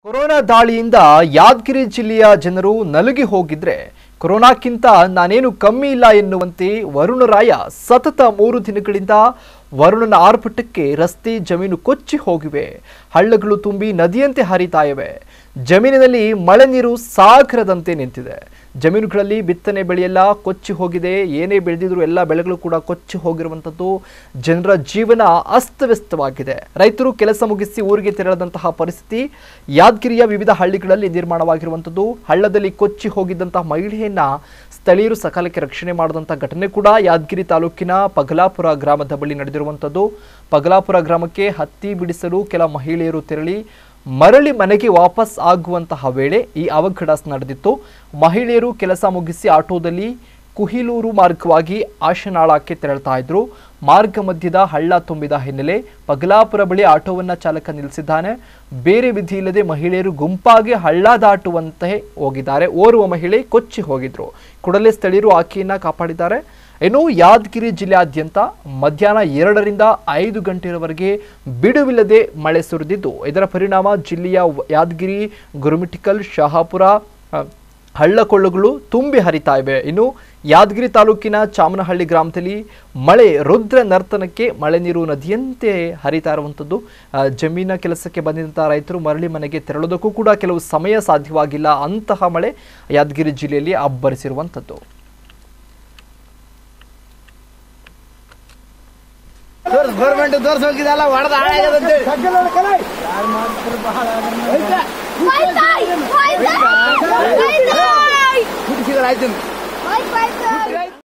Corona ದಾಳಿಯಿಂದ ಯಾದಗಿರಿ ಜಿಲ್ಲೆಯ ಜನರು ನಲುಗಿ ಹೋಗಿದ್ರೆ ಕೊರೋನಾಕ್ಕಿಂತ ನಾನೇನು ಕಮ್ಮಿ ಇಲ್ಲ ಎನ್ನುವಂತೆ ವರುಣರಾಯ ಸತತ ಮೂರು ದಿನಗಳಿಂದ ವರುಣನ ಆರ್ಭಟಕ್ಕೆ ರಸ್ತೆ ಜಮೀನು ಕೊಚ್ಚಿ ಹೋಗಿವೆ ಹಳ್ಳಗಳು ತುಂಬಿ ನದಿಯಂತೆ ಹರಿತಾ ಇವೆ ಜಮೀನಿನಲ್ಲಿ ಮಳೆ ನೀರು ಸಾಗರದಂತೆ ನಿಂತಿದೆ ಜಮೀನುಗಳಲ್ಲಿ ಬಿತ್ತನೆ ಬೆಳೆಯೆಲ್ಲ ಕೊಚ್ಚಿ ಹೋಗಿದೆ ಏನೇ ಬೆಳೆದಿದ್ರು ಎಲ್ಲ ಬೆಳೆಗಳು ಕೂಡ ಕೊಚ್ಚಿ ಹೋಗಿರುವಂಥದ್ದು ಜನರ ಜೀವನ ಅಸ್ತವ್ಯಸ್ತವಾಗಿದೆ ರೈತರು ಕೆಲಸ ಮುಗಿಸಿ ಊರಿಗೆ ತೆರಳದಂತಹ ಪರಿಸ್ಥಿತಿ ಯಾದಗಿರಿಯ ವಿವಿಧ ಹಳ್ಳಿಗಳಲ್ಲಿ ನಿರ್ಮಾಣವಾಗಿರುವಂಥದ್ದು ಹಳ್ಳದಲ್ಲಿ ಕೊಚ್ಚಿ ಹೋಗಿದ್ದಂತಹ ಮಹಿಳೆಯನ್ನ ಸ್ಥಳೀಯರು ಸಕಾಲಕ್ಕೆ ರಕ್ಷಣೆ ಮಾಡಿದಂಥ ಘಟನೆ ಕೂಡ ಯಾದಗಿರಿ ತಾಲೂಕಿನ ಪಗಲಾಪುರ ಗ್ರಾಮದ ಬಳಿ ನಡೆದಿರುವಂಥದ್ದು ಪಗಲಾಪುರ ಗ್ರಾಮಕ್ಕೆ ಹತ್ತಿ ಬಿಡಿಸಲು ಕೆಲ ಮಹಿಳೆಯರು ತೆರಳಿ ಮರಳಿ ಮನೆಗೆ ವಾಪಸ್ ಆಗುವಂತಹ ವೇಳೆ ಈ ಅವಘಡ ನಡೆದಿತ್ತು ಮಹಿಳೆಯರು ಕೆಲಸ ಮುಗಿಸಿ ಆಟೋದಲ್ಲಿ ಕುಹಿಲೂರು ಮಾರ್ಗವಾಗಿ ಆಶನಾಳಕ್ಕೆ ತೆರಳ್ತಾ ಇದ್ರು ಮಾರ್ಗ ಮಧ್ಯದ ಹಳ್ಳ ತುಂಬಿದ ಹಿನ್ನೆಲೆ ಪಗಲಾಪುರ ಬಳಿ ಆಟೋವನ್ನ ಚಾಲಕ ನಿಲ್ಲಿಸಿದ್ದಾನೆ ಬೇರೆ ವಿಧಿ ಇಲ್ಲದೆ ಮಹಿಳೆಯರು ಗುಂಪಾಗಿ ಹಳ್ಳ ದಾಟುವಂತೆ ಹೋಗಿದ್ದಾರೆ ಓರ್ವ ಮಹಿಳೆ ಕೊಚ್ಚಿ ಹೋಗಿದ್ರು ಕೂಡಲೇ ಸ್ಥಳೀಯರು ಆಕೆಯನ್ನ ಕಾಪಾಡಿದ್ದಾರೆ ಇನ್ನು ಯಾದಗಿರಿ ಜಿಲ್ಲೆಯಾದ್ಯಂತ ಮಧ್ಯಾಹ್ನ ಎರಡರಿಂದ ಐದು ಗಂಟೆಯವರೆಗೆ ಬಿಡುವಿಲ್ಲದೆ ಮಳೆ ಸುರಿದಿದ್ದು ಇದರ ಪರಿಣಾಮ ಜಿಲ್ಲೆಯ ವ- ಯಾದಗಿರಿ ಗುರುಮಿಟಿಕಲ್ ಶಹಾಪುರ ಅ, ಹಳ್ಳಕೊಳ್ಳಗಳು ತುಂಬಿ ಹರಿತಾ ಇವೆ ಇನ್ನು ಯಾದಗಿರಿ ತಾಲೂಕಿನ ಚಾಮನಹಳ್ಳಿ ಗ್ರಾಮದಲ್ಲಿ ಮಳೆ ರುದ್ರ ನರ್ತನಕ್ಕೆ ಮಳೆ ನೀರು ನದಿಯಂತೆ ಹರಿತಾ ಇರುವಂಥದ್ದು ಆ, ಜಮೀನ ಕೆಲಸಕ್ಕೆ ಬಂದಿದ್ದಂಥ ರೈತರು ಮರಳಿ ಮನೆಗೆ ತೆರಳೋದಕ್ಕೂ ಕೂಡ ಕೆಲವು ಸಮಯ ಸಾಧ್ಯವಾಗಿಲ್ಲ ಅಂತಹ ಮಳೆ ಯಾದಗಿರಿ ಜಿಲ್ಲೆಯಲ್ಲಿ ಅಬ್ಬರಿಸಿರುವಂಥದ್ದು ತೋರ್ಸ್ ಗೌರ್ಮೆಂಟ್ ತೋರ್ಸ್ ಹೋಗಿದಲ್ಲ ಹೊಡೆದ ಹಾಳಾಗದಂತೆ Vai, vai! Vai, vai! Vai, vai! ಕುಡಿಸಿದ್ರೆ ಆಯ್ತು Vai, vai, vai!